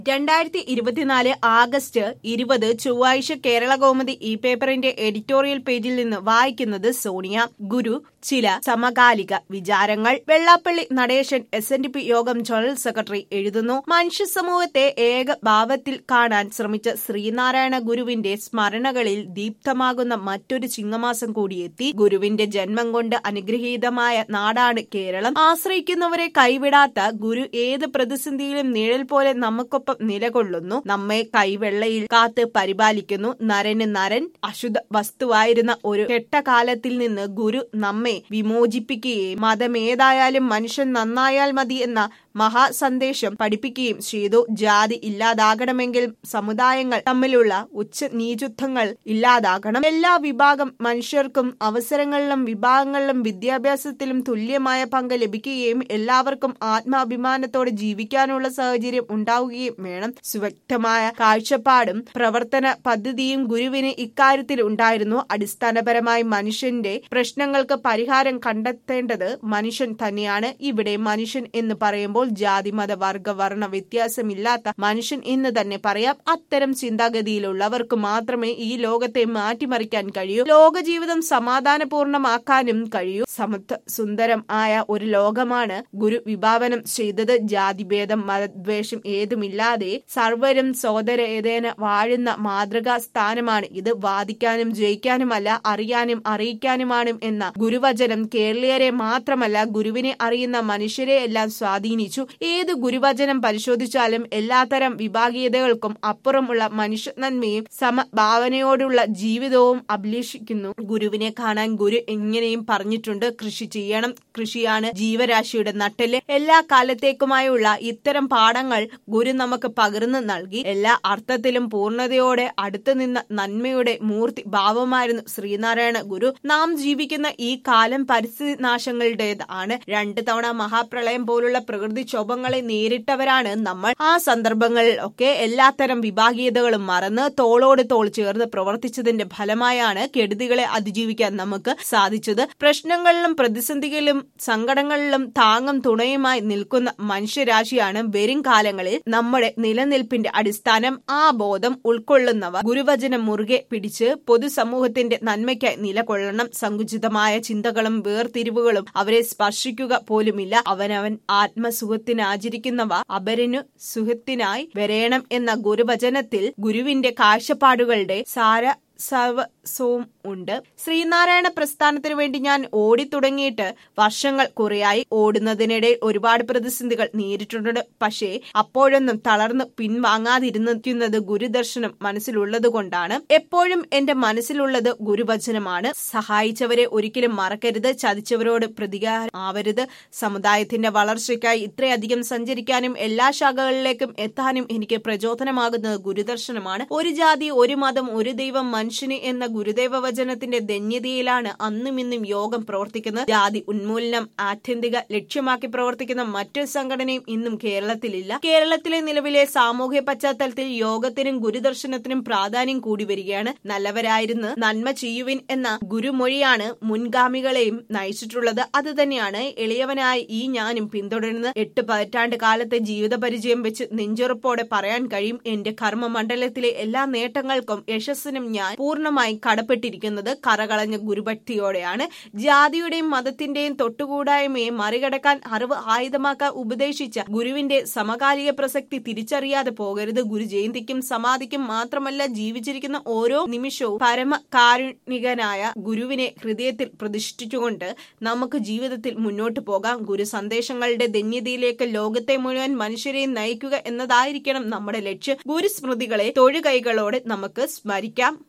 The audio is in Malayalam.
രണ്ടായിരത്തി ഇരുപത്തിനാല് ആഗസ്റ്റ് ഇരുപത് ചൊവ്വാഴ്ച കേരള കൗമുദി ഈ പേപ്പറിന്റെ എഡിറ്റോറിയൽ പേജിൽ നിന്ന് വായിക്കുന്നത് സോണിയ ഗുരു ചില സമകാലിക വിചാരങ്ങൾ Vellappally Natesan S N D P Yogam general secretary എഴുതുന്നു മനുഷ്യ സമൂഹത്തെ ഏക ഭാവത്തിൽ കാണാൻ ശ്രമിച്ച ശ്രീനാരായണ ഗുരുവിന്റെ സ്മരണകളിൽ ദീപ്തമാകുന്ന മറ്റൊരു ചിങ്ങമാസം കൂടിയെത്തി ഗുരുവിന്റെ ജന്മം കൊണ്ട് അനുഗ്രഹീതമായ നാടാണ് കേരളം ആശ്രയിക്കുന്നവരെ കൈവിടാത്ത ഗുരു ഏത് പ്രതിസന്ധിയിലും നിഴൽ പോലെ നമുക്കൊപ്പം നിലകൊള്ളുന്നു നമ്മെ കൈവെള്ളയിൽ കാത്ത് പരിപാലിക്കുന്നു നരന് നരൻ അശുദ്ധ വസ്തുവായിരുന്ന ഒരു കെട്ടകാലത്തിൽ നിന്ന് ഗുരു നമ്മെ വിമോചിപ്പിക്കുകയും മതമേതായാലും മനുഷ്യൻ നന്നായാൽ മതി എന്ന മഹാസന്ദേശം പഠിപ്പിക്കുകയും ചെയ്തു ജാതി ഇല്ലാതാകണമെങ്കിൽ സമുദായങ്ങൾ തമ്മിലുള്ള ഉച്ച നീചുത്വങ്ങൾ ഇല്ലാതാകണം എല്ലാ വിഭാഗം മനുഷ്യർക്കും അവസരങ്ങളിലും വിഭാഗങ്ങളിലും വിദ്യാഭ്യാസത്തിലും തുല്യമായ പങ്ക് ലഭിക്കുകയും എല്ലാവർക്കും ആത്മാഭിമാനത്തോടെ ജീവിക്കാനുള്ള സാഹചര്യം ഉണ്ടാവുകയും വേണം സുവ്യക്തമായ കാഴ്ചപ്പാടും പ്രവർത്തന പദ്ധതിയും ഗുരുവിന് ഇക്കാര്യത്തിൽ ഉണ്ടായിരുന്നു അടിസ്ഥാനപരമായി മനുഷ്യന്റെ പ്രശ്നങ്ങൾക്ക് പരിഹാരം കണ്ടെത്തേണ്ടത് മനുഷ്യൻ തന്നെയാണ് ഇവിടെ മനുഷ്യൻ എന്ന് പറയുമ്പോൾ ജാതി മത വർഗ വർണ്ണ വ്യത്യാസമില്ലാത്ത മനുഷ്യൻ എന്ന് തന്നെ പറയാം അത്തരം ചിന്താഗതിയിലുള്ളവർക്ക് മാത്രമേ ഈ ലോകത്തെ മാറ്റിമറിക്കാൻ കഴിയൂ ലോക ജീവിതം സമാധാനപൂർണമാക്കാനും കഴിയൂ സമത്വ സുന്ദരം ആയ ഒരു ലോകമാണ് ഗുരു വിഭാവനം ചെയ്തത് ജാതിഭേദം മതദ്വേഷം ഏതുമില്ലാതെ സർവരും സോദരേതേന വാഴുന്ന മാതൃകാ സ്ഥാനമാണ് ഇത് വാദിക്കാനും ജയിക്കാനുമല്ല അറിയാനും അറിയിക്കാനുമാണ് എന്ന ഗുരുവചനം കേരളീയരെ മാത്രമല്ല ഗുരുവിനെ അറിയുന്ന മനുഷ്യരെ എല്ലാം സ്വാധീനിച്ചു ഏത് ഗുരുവചനം പരിശോധിച്ചാലും എല്ലാത്തരം വിഭാഗീയതകൾക്കും അപ്പുറമുള്ള മനുഷ്യ നന്മയും സമഭാവനയോടുള്ള ജീവിതവും അഭിലേഷിക്കുന്നു ഗുരുവിനെ കാണാൻ ഗുരു എങ്ങനെയും പറഞ്ഞിട്ടുണ്ട് കൃഷി ചെയ്യണം കൃഷിയാണ് ജീവരാശിയുടെ നട്ടെല്ല് എല്ലാ കാലത്തേക്കുമായുള്ള ഇത്തരം പാഠങ്ങൾ ഗുരു നമുക്ക് പകർന്നു നൽകി എല്ലാ അർത്ഥത്തിലും പൂർണ്ണതയോടെ അടുത്തു നിന്ന നന്മയുടെ മൂർത്തി ഭാവമായിരുന്നു ശ്രീനാരായണ ഗുരു നാം ജീവിക്കുന്ന ഈ കാലം പരിസ്ഥിതി നാശങ്ങളുടേതാണ് രണ്ട് തവണ മഹാപ്രളയം പോലുള്ള പ്രകൃതിക്ഷോഭങ്ങളെ നേരിട്ടവരാണ് നമ്മൾ ആ സന്ദർഭങ്ങളിൽ ഒക്കെ എല്ലാത്തരം വിഭാഗീയതകളും മറന്ന് തോളോട് തോൾ ചേർന്ന് പ്രവർത്തിച്ചതിന്റെ ഫലമായാണ് കെടുതികളെ അതിജീവിക്കാൻ നമുക്ക് സാധിച്ചത് പ്രശ്നങ്ങളിലും പ്രതിസന്ധികളിലും സങ്കടങ്ങളിലും താങ്ങും തുണയുമായി നിൽക്കുന്ന മനുഷ്യരാശിയാണ് വരും കാലങ്ങളിൽ നമ്മുടെ നിലനിൽപ്പിന്റെ അടിസ്ഥാനം ആ ബോധം ഉൾക്കൊള്ളുന്നവർ ഗുരുവചനം മുറുകെ പിടിച്ച് പൊതുസമൂഹത്തിന്റെ നന്മയ്ക്കായി നിലകൊള്ളണം സങ്കുചിതമായ ചിന്തകളും വേർതിരിവുകളും അവരെ സ്പർശിക്കുക പോലുമില്ല അവനവൻ ആത്മസുഖത്തിനാചരിക്കുന്നവ അപരനു സുഖത്തിനായി വരേണം എന്ന ഗുരുവചനത്തിൽ ഗുരുവിന്റെ കാഴ്ചപ്പാടുകളുടെ സാര സർവസ്വവും ഉണ്ട് ശ്രീനാരായണ പ്രസ്ഥാനത്തിനു വേണ്ടി ഞാൻ ഓടിത്തുടങ്ങിയിട്ട് വർഷങ്ങൾ കുറെയായി ഓടുന്നതിനിടയിൽ ഒരുപാട് പ്രതിസന്ധികൾ നേരിട്ടുണ്ട് പക്ഷേ അപ്പോഴൊന്നും തളർന്നു പിൻവാങ്ങാതിരുന്നിരിക്കുന്നത് ഗുരുദർശനം മനസ്സിലുള്ളത് കൊണ്ടാണ് എപ്പോഴും എന്റെ മനസ്സിലുള്ളത് ഗുരുവചനമാണ് സഹായിച്ചവരെ ഒരിക്കലും മറക്കരുത് ചതിച്ചവരോട് പ്രതികാരം ആവരുത് സമുദായത്തിന്റെ വളർച്ചയ്ക്കായി ഇത്രയധികം സഞ്ചരിക്കാനും എല്ലാ ശാഖകളിലേക്കും എത്താനും എനിക്ക് പ്രചോദനമാകുന്നത് ഗുരുദർശനമാണ് ഒരു ജാതി ഒരു മതം ഒരു ദൈവം മനുഷ്യന് എന്ന ഗുരുദേവ വചനത്തിന്റെ ധന്യതയിലാണ് അന്നും ഇന്നും യോഗം പ്രവർത്തിക്കുന്നത് ജാതി ഉന്മൂലനം ആത്യന്തിക ലക്ഷ്യമാക്കി പ്രവർത്തിക്കുന്ന മറ്റൊരു സംഘടനയും ഇന്നും കേരളത്തിലില്ല കേരളത്തിലെ നിലവിലെ സാമൂഹ്യ പശ്ചാത്തലത്തിൽ യോഗത്തിനും ഗുരുദർശനത്തിനും പ്രാധാന്യം കൂടി വരികയാണ് നല്ലവരായിരുന്നു നന്മ ചെയ്യുവിൻ എന്ന ഗുരുമൊഴിയാണ് മുൻഗാമികളെയും നയിച്ചിട്ടുള്ളത് അത് തന്നെയാണ് എളിയവനായ ഈ ഞാനും പിന്തുടരുന്നത് എട്ട് പതിറ്റാണ്ട് കാലത്തെ ജീവിത പരിചയം വെച്ച് നെഞ്ചുറപ്പോടെ പറയാൻ കഴിയും എന്റെ കർമ്മമണ്ഡലത്തിലെ എല്ലാ നേട്ടങ്ങൾക്കും യശസ്സിനും ഞാൻ പൂർണ്ണമായി കടപ്പെട്ടിരിക്കുന്നത് കറകളഞ്ഞ ഗുരുഭക്തിയോടെയാണ് ജാതിയുടെയും മതത്തിന്റെയും തൊട്ടുകൂടായ്മയെ മറികടക്കാൻ അറിവ് ആയുധമാക്കാൻ ഉപദേശിച്ച ഗുരുവിന്റെ സമകാലിക പ്രസക്തി തിരിച്ചറിയാതെ പോകരുത് ഗുരു ജയന്തിക്കും സമാധിക്കും മാത്രമല്ല ജീവിച്ചിരിക്കുന്ന ഓരോ നിമിഷവും പരമകാരുണികനായ ഗുരുവിനെ ഹൃദയത്തിൽ പ്രതിഷ്ഠിച്ചുകൊണ്ട് നമുക്ക് ജീവിതത്തിൽ മുന്നോട്ട് പോകാം ഗുരു സന്ദേശങ്ങളുടെ ധന്യതയിലേക്ക് ലോകത്തെ മുഴുവൻ മനുഷ്യരെയും നയിക്കുക എന്നതായിരിക്കണം നമ്മുടെ ലക്ഷ്യം ഗുരുസ്മൃതികളെ തൊഴുകൈകളോടെ നമുക്ക് സ്മരിക്കാം